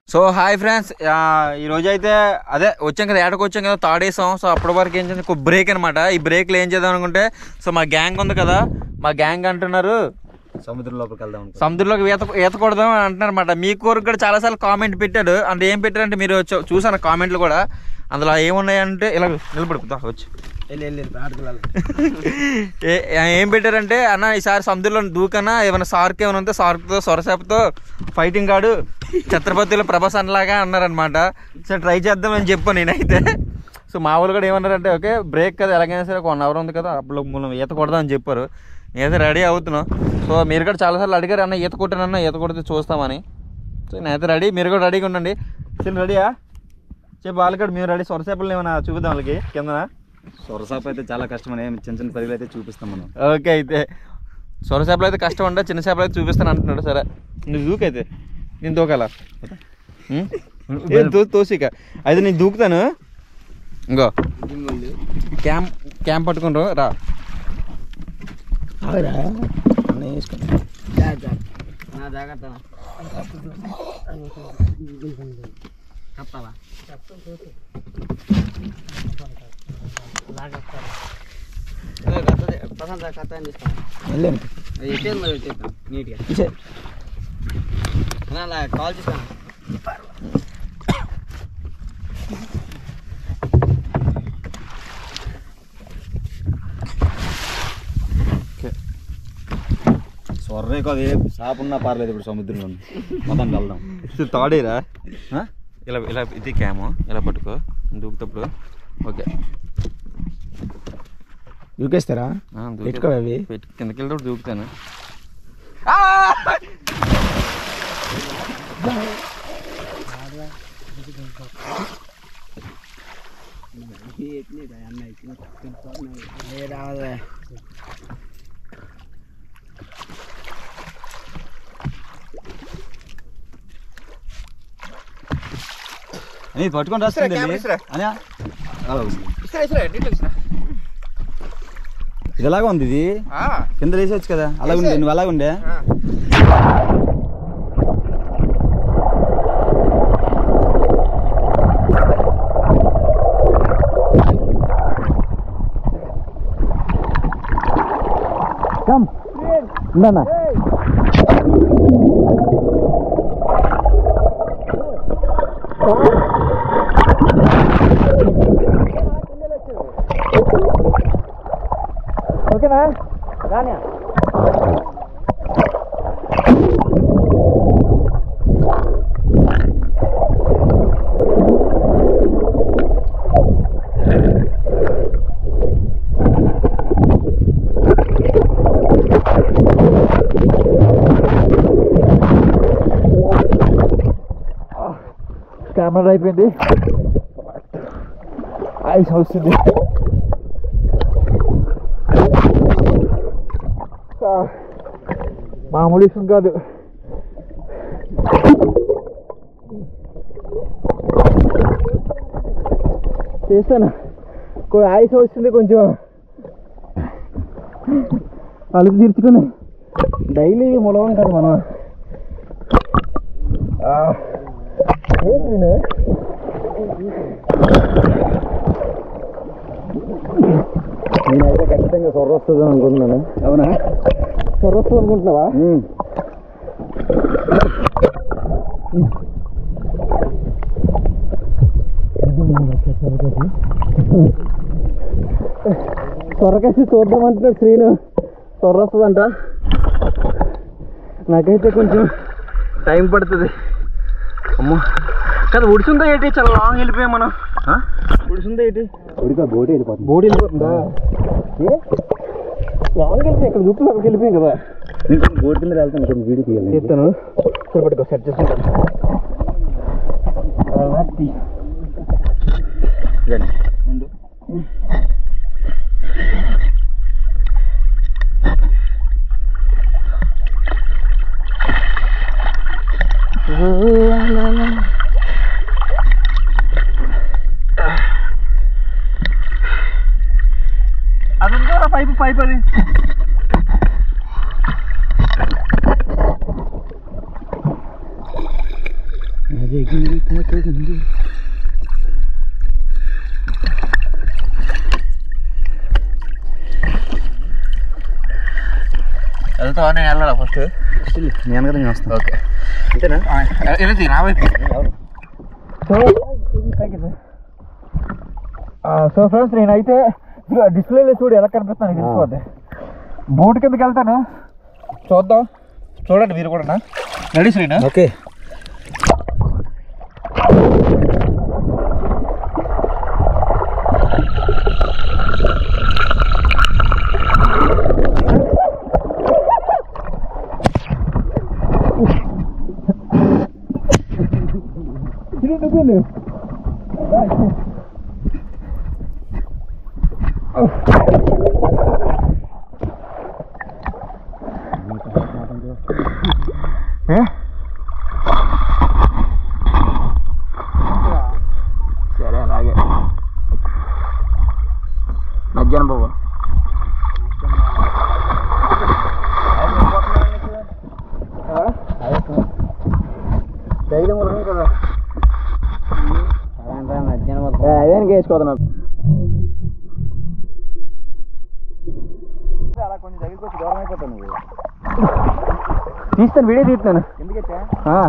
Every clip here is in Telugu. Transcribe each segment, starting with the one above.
సో హాయ్ ఫ్రెండ్స్ ఈ రోజు అయితే అదే వచ్చాం కదా ఏడకు వచ్చాం కదా థర్డ్ వేసాం సో అప్పటి వరకు ఏం చేద్దాం బ్రేక్ అనమాట ఈ బ్రేక్లో ఏం చేద్దాం అనుకుంటే సో మా గ్యాంగ్ ఉంది కదా మా గ్యాంగ్ అంటున్నారు సముద్రం లోపలికి వెళ్దాం అనుకో. సముద్రంలోకి ఈత ఈత కొడదాం అని అంటున్నారు అనమాట మీ కోరిక కూడా చాలాసార్లు కామెంట్ పెట్టాడు అంటే ఏం పెట్టారంటే మీరు చూ- చూసాను కామెంట్లు కూడా అందులో ఏమున్నాయంటే ఇలా నిలబడుకుందా వచ్చి వెళ్ళి వెళ్ళి ఆడుకోవాలి ఏ- ఏం పెట్టారంటే అన్న ఈసారి సముద్రంలో దూకన్నా ఏమైనా సార్క్ ఏమైనా ఉంటే సార్క్తో సొరసేపతో ఫైటింగ్ ఆడు ఛత్రపతిలో ప్రభాస్ అన్నలాగా అన్నారనమాట సరే ట్రై చేద్దామని చెప్పాను నేనైతే సో మా వాళ్ళు కూడా ఏమన్నారంటే ఓకే బ్రేక్ కదా ఎలాగైనా సరే ఒక వన్ అవర్ ఉంది కదా అప్పుడు మనం ఈత కొడదాం అని చెప్పారు నేనైతే రెడీ అవుతున్నాం సో మీరు కూడా చాలాసార్లు అడిగారు అన్న ఈత కొట్టానన్న ఈత కొడితే చూస్తామని సో నేనైతే రెడీ మీరు కూడా రెడీగా ఉండండి సరే రెడీయా చెప్పు వాళ్ళు కూడా మేము రెడీ సొరసేపలు ఏమైనా చూపిద్దాం వాళ్ళకి కిందన సొరసాప అయితే చాలా కష్టం అని చిన్న చిన్న పరిగెలు అయితే చూపిస్తాం మనం ఓకే అయితే సొర చేపలు అయితే కష్టం ఉండ చిన్న చేపలు అయితే చూపిస్తాను అంటున్నాడు సరే నువ్వు దూకైతే నేను దూకాల ఉం? ఏ దో తోసిక అయితే నేను దూకుతాను ఇంకో క్యాంప్ క్యాంప్ పట్టుకుంటారు రా కాల్ చేస్తాను సొర్రే కాదు ఏ సాపు ఉన్నా పర్లేదు ఇప్పుడు సముద్రంలో మొత్తం వెళ్దాం ఇది తాడేరా ఆ? ఇలా ఇలా ఇది క్యాము ఇలా పట్టుకో దూకుతప్పుడు ఓకే దూకేస్తారా ఆ, దూకే. పెట్టుకో అవి. పెట్టు కిందకి వెళ్ళినప్పుడు దూకుతాను అని పట్టుకొని రాస్తుంది ఇస్తురా, వెళ్ళి. ఇస్తురా. అనియా? అలా ఉంది. ఇది ఎలాగ ఉంది ఇది కింద వేసేవచ్చు కదా అలాగ ఉండే నువ్వు అలాగ ఉండే కమ్ ఉందన్నా ఓకేనా రాని కెమెరా అయిపోయింది ఐస్ వస్తుంది మామూలు విషయం కాదు చేస్తాను కొంచెం ఆయుష వస్తుంది కొంచెం అలుపు తీర్చుకుని డైలీ మొలవం కదా మనం ఆ, ఏంటి నేను? నేనైతే ఖచ్చితంగా సొర్ర వస్తుంది అనుకుంటున్నాను అవునా సొర్ర వస్తుంది అనుకుంటున్నావా సొరకేసి చూద్దామంటున్నాడు శ్రీను సొర్ర వస్తుందంట నాకైతే కొంచెం టైం పడుతుంది అమ్మో కదా ఉడిసిందా ఏంటి చాలా లాంగ్ వెళ్ళిపోయాం మనం ఉడిసిందా ఏంటి ఉడికా బోటి వెళ్ళిపోతుంది బోడి వెళ్ళిపోతుందా ఏ లాంగ్ వెళ్ళిపోయి ఇక్కడ చూపులు అక్కడికి వెళ్ళిపోయాం కదా నేను బోటి కింద వెళ్తాను కొంచెం వీడియో తీయాలి చెప్తాను సరిపట్టుకో సెట్ చేసుకుంటాను రండి. ముందు అది ఉందో పైపు పైపు అది అది వెళ్తావా నేను వెళ్ళాలా ఫస్ట్ నేను కదా నేను వస్తాను ఓకే అంతేనా వెళ్తే నా వైపు ఎవరు సో ఫ్రెండ్స్ నేనైతే డిస్ప్లేలో చూడు ఎలా కనిపిస్తాను తెలిసిపోద్ది బోట్ కిందకి వెళ్తాను చూద్దాం చూడండి మీరు కూడా రెడీ శ్రీనా ఓకే సరే అలాగే మధ్యాహ్నం బాబు అదేనికి వేసుకోదు నాకు అలా కొంచెం దగ్గరికి వచ్చి దూరం అయిపోతావు నువ్వు తీస్తాను వీడియో తీస్తాను ఎందుకైతే ఆ.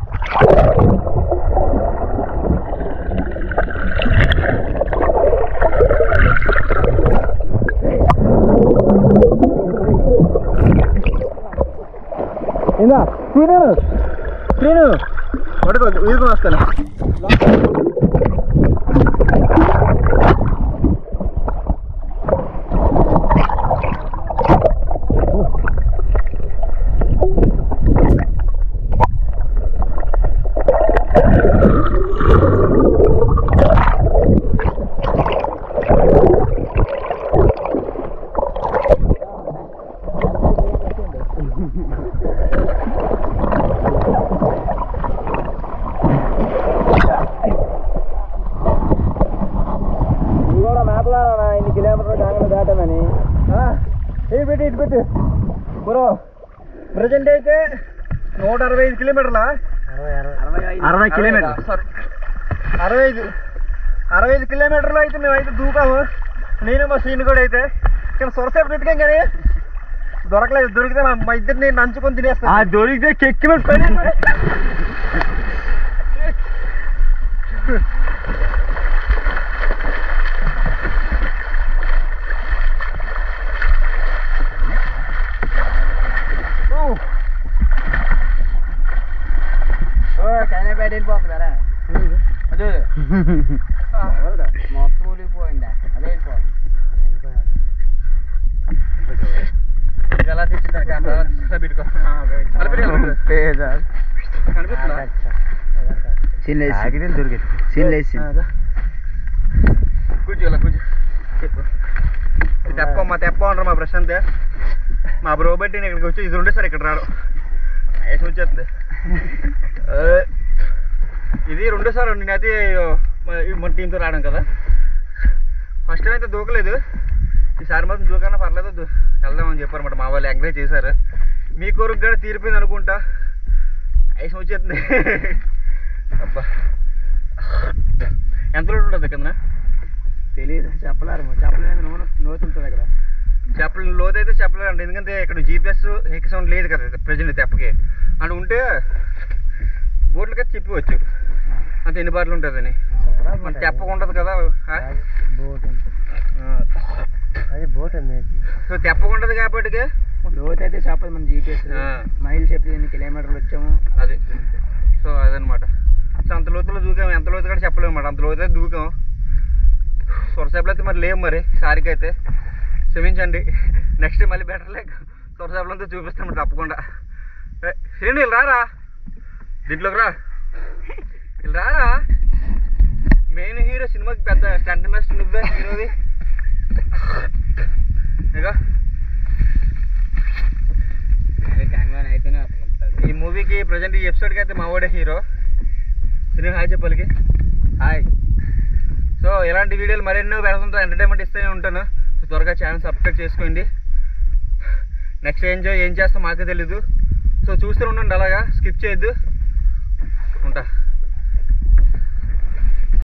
ఏందా శ్రీను శ్రీను పడుకో వీరుకుని వస్తాను ఇది కూడా మ్యాప్లో ఇన్ని కిలోమీటర్లు కాంగన దాటామని ఏ పెట్టి ఇటు పెట్టి బ్రో ప్రజెంట్ అయితే నూట అరవై ఐదు కిలోమీటర్లా అరవై కిలోమీటర్ సారీ అరవై ఐదు అరవై ఐదు కిలోమీటర్లు అయితే మేమైతే దూకాము నేను మా సీన్ కూడా అయితే ఇక్కడ సొరసేపు వెతికాం కానీ దొరకలేదు దొరికితే మా మా ఇద్దరిని నంచుకొని తినేస్తా దొరికితే చెక్కి పని కైనాపేట వెళ్ళిపోతుంది కదా అదే మొత్తం ఊరిపోయిందా అదే వెళ్ళిపోతుంది ఎలా తెచ్చిందని కెమెరా పెట్టుకో అలా పెట్టుకో. కనిపిస్తుందా? కూర్చో ఇలా కూర్చో చెప్పు తెప్ప మా తెప్ప ఉండరు మా ప్రశాంత్ మా బ్రో బట్టి నేను ఇక్కడికి వచ్చి ఇది ఉండే సార్ ఇక్కడ రాడు వేసి వచ్చేస్తుంది ఆ, ఇది రెండోసారి నేనైతే మ- ఈ మన టీంతో రావడం కదా ఫస్ట్ టైం అయితే దూకలేదు ఈసారి మాత్రం దూకన్నా పర్లేదు దూ- వెళ్దామని చెప్పారు అనమాట మా వాళ్ళు ఎంకరేజ్ చేశారు మీ కోరిక కూడా తీరిపోయింది అనుకుంటా ఐసం వచ్చేస్తుంది అబ్బా ఎంత లోటు ఉంటుంది కింద తెలియదు చెప్పలేరు చెప్పలేదు నూనె నోతుంటుంది అక్కడ చెప్పలేని లోతు అయితే చెప్పలేదండి ఎందుకంటే ఇక్కడ జీపీఎస్ హెక్ సౌండ్ లేదు కదా ప్రజెంట్ తెప్పకి అని ఉంటే బోట్లకి అయితే చెప్పవచ్చు అంత ఎన్ని బాటలు ఉంటుందని మన తెప్పకు ఉండదు కదా ఆ? బోట్ ఆ. అది బోట్ అండి సో తెప్పకు ఉండదు కాబట్టి లోతు అయితే చెప్పదు మన జీపీఎస్ ఆ. మైల్ చెప్పి ఎన్ని కిలోమీటర్లు వచ్చాము అది సో అదనమాట సో అంత లోతులో దూకాం ఎంత లోతు కూడా చెప్పలేము అన్నమాట అంత లోతు అయితే దూకాం సొరసేపలు అయితే మరి లేవు మరి సారికి అయితే క్షమించండి నెక్స్ట్ మళ్ళీ బెటర్ లేక సొరసేపలంతా చూపిస్తాను తప్పకుండా ఏ, శ్రేణి వీళ్ళు రారా దీంట్లోకి రా వీళ్ళు రారా మెయిన్ హీరో సినిమాకి పెద్ద స్టంట్ మాస్టర్ నువ్వే హీరోది ఇక గంగలో అయితేనే అసలు ఈ మూవీకి ప్రజెంట్ ఈ ఎపిసోడ్కి అయితే మా వాడే హీరో శ్రీ హాయ్ చెప్పలికి హాయ్ సో ఇలాంటి వీడియోలు మరెన్నో పెడుతుంటా ఎంటర్టైన్మెంట్ ఇస్తూనే ఉంటాను సో త్వరగా ఛానల్ సబ్స్క్రైబ్ చేసుకోండి నెక్స్ట్ ఏం చే ఏం చేస్తాం మాకే తెలీదు సో చూస్తూ ఉండండి అలాగా స్కిప్ చేయొద్దు